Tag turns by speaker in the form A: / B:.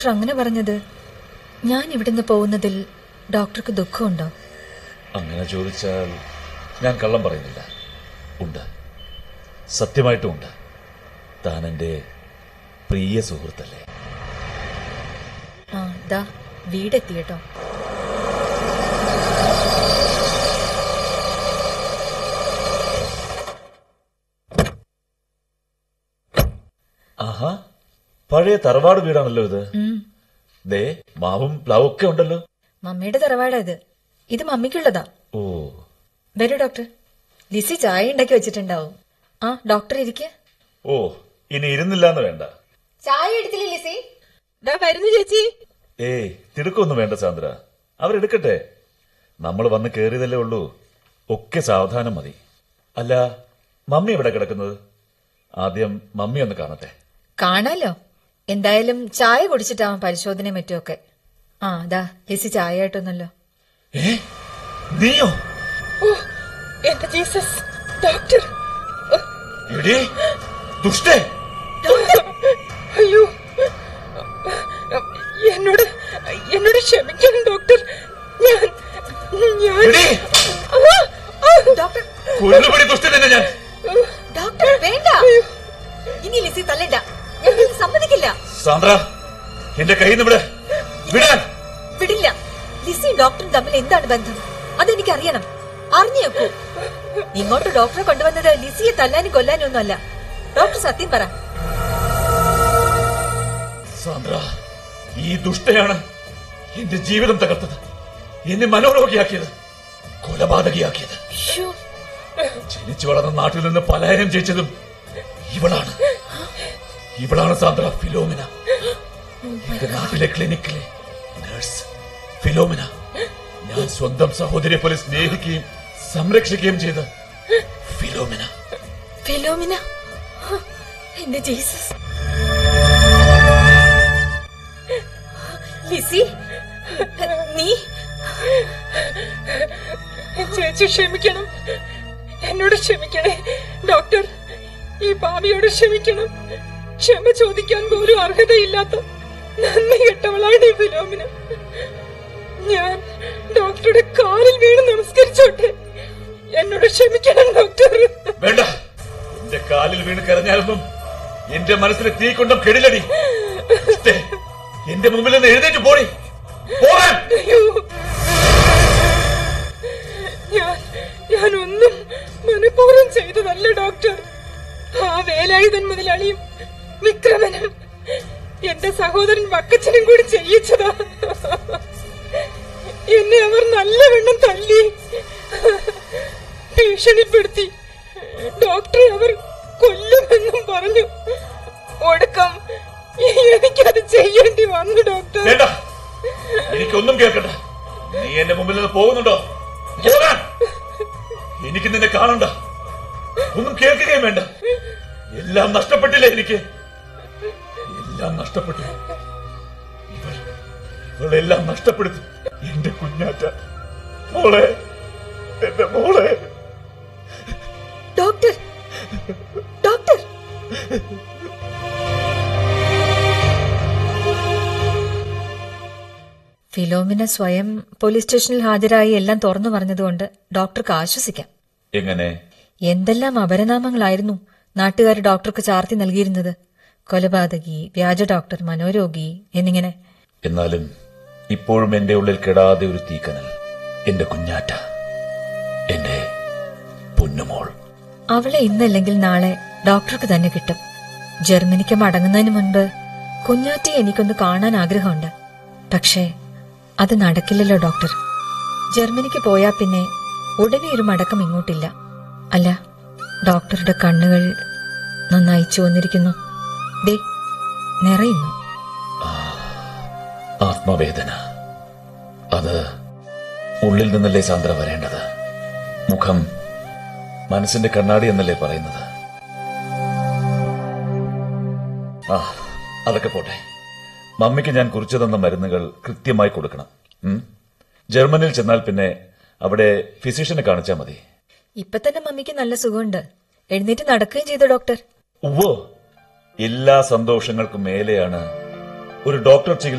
A: Doctor അങ്ങനെ പറഞ്ഞത് ഞാൻ ഇവിടുന്ന് പോകുന്നതിൽ ഡോക്ടർക്ക് ദുഃഖമുണ്ടോ
B: അങ്ങനെ ചോദിച്ചാൽ ഞാൻ കള്ളം പറയുന്നില്ല ഉണ്ട് സത്യമായിട്ടും ഉണ്ട് താൻ എന്റെ പ്രിയ സുഹൃത്തല്ലേ
A: ആ ദാ വീടെത്തി കേട്ടോ
B: ആഹാ പഴയ തറവാട് വീടാണല്ലോ ഇത്
A: ഉം.
B: ദേ മാവും പ്ലാവും ഒക്കെ ഉണ്ടല്ലോ
A: മമ്മിയുടെ തറവാടാ ഇത് ഇത് മമ്മിക്കുള്ളതാ
B: ഓ
A: വരൂ ഡോക്ടർ ലിസി ചായ ഉണ്ടാക്കി വെച്ചിട്ടുണ്ടാവും ആ ഡോക്ടർ ഇരിക്കെ
B: ഓ ഇനി ഇരുന്നില്ലാന്ന് വേണ്ട
A: ചായ എടുത്തില്ലേ ലിസി
C: ദാ വരുന്നു ചേച്ചി
B: ഏയ് തിടുക്കൊന്നും വേണ്ട സാന്ദ്ര അവരെടുക്കട്ടെ നമ്മൾ വന്ന് കേറിയതല്ലേ ഉള്ളൂ ഒക്കെ സാവധാനം മതി അല്ല മമ്മി എവിടെ കിടക്കുന്നത് ആദ്യം മമ്മി ഒന്ന് കാണട്ടെ
A: കാണാലോ എന്തായാലും ചായ കുടിച്ചിട്ടാവും പരിശോധനയും മറ്റുമൊക്കെ ആ ദാ ലിസി ചായ ആയിട്ടൊന്നല്ലോ
B: ഏ നീയോ
C: ഓ എന്റെ ജീസസ് ഡോക്ടർ ഓ,
B: എടീ, ദുഷ്ടേ
C: അയ്യോ എന്നോട് എന്നോട് ക്ഷമിക്കണം ഡോക്ടർ ഞാൻ ഞാൻ
B: എടീ,
C: ആ, ആ,
A: ഡോക്ടർ
B: കൊല്ലുപടി ദുഷ്ടൻ തന്നെ ഞാൻ
A: ഡോക്ടർ വേണ്ട ഇനി ലിസി തല്ലണ്ട ഞാൻ ഇത് സമ്മതിക്കില്ല
B: സാന്ദ്ര എന്റെ കയ്യിൽ നിന്ന് വിട് വിടാൻ
A: വിടില്ല ലിസിയും ഡോക്ടറും തമ്മിൽ എന്താണ് ബന്ധം അതെനിക്കറിയണം അറിഞ്ഞേക്കൂ ഇങ്ങോട്ട് ഡോക്ടറെ കൊണ്ടുവന്നത് ലിസിയെ തല്ലാനും കൊല്ലാനും ഒന്നുമല്ല ഡോക്ടർ സത്യം പറ
B: സാന്ദ്ര ഈ ദുഷ്ടയാണ് എന്റെ ജീവിതം തകർത്തത് എന്നെ മനോരോഗിയാക്കിയത് കൊലപാതകിയാക്കിയത്
A: ശ്ശോ,
B: ജനിച്ചു വളർന്ന നാട്ടിൽ നിന്ന് പലായനം ചെയ്യിച്ചതും ഇവളാണ് ഇവളാണ് സാന്ദ്ര ഫിലോമിന എന്റെ നാട്ടിലെ ക്ലിനിക്കിലെ നഴ്സ് ഫിലോമിന ഞാൻ സ്വന്തം സഹോദരിയെ പോലെ സ്നേഹിക്കുകയും സംരക്ഷിക്കുകയും ചെയ്ത ഫിലോമിന
A: ഫിലോമിന ഹ, എന്റെ ജീസസ് ലിസി നീ
C: ചേച്ചി ക്ഷമിക്കണം എന്നോട് ക്ഷമിക്കണേ ഡോക്ടർ ഈ ഭാവിയോട് ക്ഷമിക്കണം ക്ഷമ ചോദിക്കാൻ പോലും അർഹതയില്ലാത്ത നന്ദി കെട്ടവളാണ് ഈ ഫിലോമിന ഞാൻ ഡോക്ടറുടെ കാലിൽ വീണ് നമസ്കരിച്ചോട്ടെ എന്നോട് ക്ഷമിക്കണം ഡോക്ടർ
B: വേണ്ട എന്റെ കാലിൽ വീണ് കരഞ്ഞാലൊന്നും എന്റെ മനസ്സിലെ തീ കൊണ്ടും കെടിലടി ദേ, എന്റെ മുമ്പിൽ നിന്ന് എഴുന്നേറ്റ് പോടി പോകാൻ
C: അയ്യോ ഞാൻ ഞാനൊന്നും മനഃപൂർവ്വം ചെയ്തതല്ല ഡോക്ടർ ആ വേലായുധൻ മുതലാളിയും വിക്രമനും എന്റെ സഹോദരൻ വക്കച്ചനും കൂടി ചെയ്യിച്ചതാ എന്നെ അവർ നല്ലവണ്ണം തല്ലി ഭീഷണിപ്പെടുത്തി ഡോക്ടറെ അവർ കൊല്ലുമെന്നും പറഞ്ഞു ഒടുക്കം എനിക്കത് ചെയ്യേണ്ടി വന്നു ഡോക്ടർ
B: വേണ്ട എനിക്കൊന്നും കേൾക്കണ്ട നീ എന്റെ മുമ്പിൽ നിന്ന് പോകുന്നുണ്ടോ പോകാൻ എനിക്ക് നിന്നെ കാണണ്ട ഒന്നും കേൾക്കുകയും വേണ്ട എല്ലാം നഷ്ടപ്പെട്ടില്ലേ എനിക്ക് എല്ലാം നഷ്ടപ്പെട്ടു ഇവൾ ഇവളെല്ലാം നഷ്ടപ്പെടുത്തി എന്റെ കുഞ്ഞാറ്റ മോളെ എന്റെ മോളെ
A: ഡോക്ടർ ഡോക്ടർ ഫിലോമിന സ്വയം പോലീസ് സ്റ്റേഷനിൽ ഹാജരായി എല്ലാം തുറന്നു പറഞ്ഞതുകൊണ്ട് ഡോക്ടർക്ക് ആശ്വസിക്കാം
B: എങ്ങനെ
A: എന്തെല്ലാം അപരനാമങ്ങളായിരുന്നു നാട്ടുകാർ ഡോക്ടർക്ക് ചാർത്തി നൽകിയിരുന്നത് കൊലപാതകി വ്യാജ ഡോക്ടർ മനോരോഗി എന്നിങ്ങനെ
B: എന്നാലും ഇപ്പോഴും എന്റെ ഉള്ളിൽ കെടാതെ ഒരു തീക്കനൽ എന്റെ കുഞ്ഞാറ്റ എന്റെ പൊന്നുമോൾ
A: അവളെ ഇന്നല്ലെങ്കിൽ നാളെ ഡോക്ടർക്ക് തന്നെ കിട്ടും ജർമ്മനിക്ക് മടങ്ങുന്നതിന് മുൻപ് കുഞ്ഞാറ്റയെ എനിക്കൊന്ന് കാണാൻ ആഗ്രഹമുണ്ട് പക്ഷേ അത് നടക്കില്ലല്ലോ ഡോക്ടർ ജർമ്മനിക്ക് പോയാ പിന്നെ ഉടനെ ഒരു മടക്കം ഇങ്ങോട്ടില്ല അല്ല ഡോക്ടറുടെ കണ്ണുകൾ നന്നായി ചുവന്നിരിക്കുന്നു ദേ നിറയുന്നു
B: ആത്മവേദന അത് ഉള്ളിൽ നിന്നല്ലേ സാന്ദ്ര വരേണ്ടത് മുഖം മനസ്സിന്റെ കണ്ണാടി എന്നല്ലേ പറയുന്നത് ആ അതൊക്കെ പോട്ടെ മമ്മിക്ക് ഞാൻ കുറിച്ചു തന്ന മരുന്നുകൾ കൃത്യമായി കൊടുക്കണം ഉം? ജർമ്മനിയിൽ ചെന്നാൽ പിന്നെ അവിടെ ഫിസിഷ്യനെ കാണിച്ചാൽ മതി
A: ഇപ്പൊ തന്നെ മമ്മിക്ക് നല്ല സുഖമുണ്ട് എഴുന്നേറ്റ് നടക്കുകയും ചെയ്തു ഡോക്ടർ
B: ഉവ്വോ എല്ലാ സന്തോഷങ്ങൾക്കും മേലെയാണ് ഒരു ഡോക്ടർ ചികിത്സ